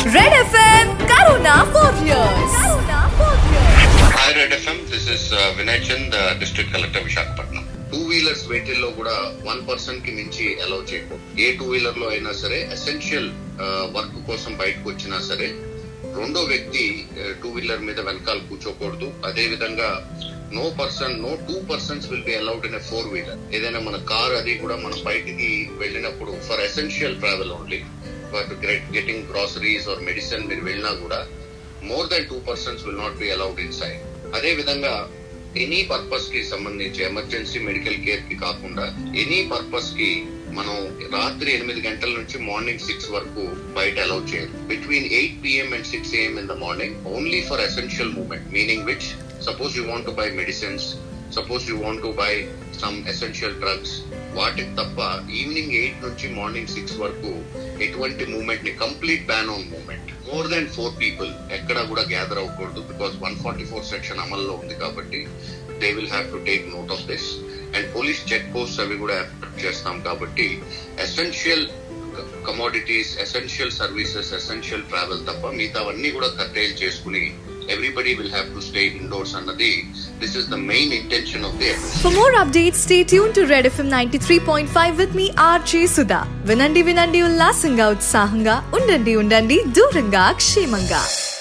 Red FM Karuna for years. Karuna for years. Hi red FM this is Vinay Chand district collector Visakhapatnam two wheelers vehicle లో కూడా one person కి మించి allow చేయకూడదు ఏ two wheeler లో అయినా సరే ఎసెన్షియల్ వర్క్ కోసం బయటకు వచ్చినా సరే రెండో వ్యక్తి టూ వీలర్ మీద వెనకాల కూర్చోకూడదు అదే విధంగా no person no two persons will be allowed in four wheeler ఏదైనా మన కార్ అది కూడా మనం బయటికి వెళ్ళినప్పుడు for essential travel only but getting groceries or medicine మీరు వెళ్ళినా కూడా more than two persons will not be allowed inside అదే విధంగా ఎనీ పర్పస్ కి సంబంధించి ఎమర్జెన్సీ మెడికల్ కేర్ కి కాకుండా ఎనీ పర్పస్ కి మనం రాత్రి ఎనిమిది గంటల నుంచి మార్నింగ్ సిక్స్ వరకు బయట అలౌ చేయరు between eight PM and six AM in the morning only for essential movement meaning which suppose you want to buy medicines suppose you want to buy some essential drugs వాటికి తప్ప evening eight నుంచి morning six వరకు ఎటువంటి movement ని complete ban on movement more than four people ఎక్కడ కూడా gather అవ్వకూడదు because one forty four section అమల్లో ఉంది కాబట్టి they will have to take note of this and police check post అవి కూడా ఏర్పాటు చేస్తాం కాబట్టి essential commodities essential services essential travel తప్ప మిగతావన్నీ కూడా కట్టేల్ చేసుకుని everybody will have to stay indoors అన్నది this is the main intention of the For more updates, stay tuned to Red FM 93.5 with me, RJ Sudha. వినండి వినండి ఉల్లాసంగా ఉత్సాహంగా ఉండండి ఉండండి దూరంగా క్షేమంగా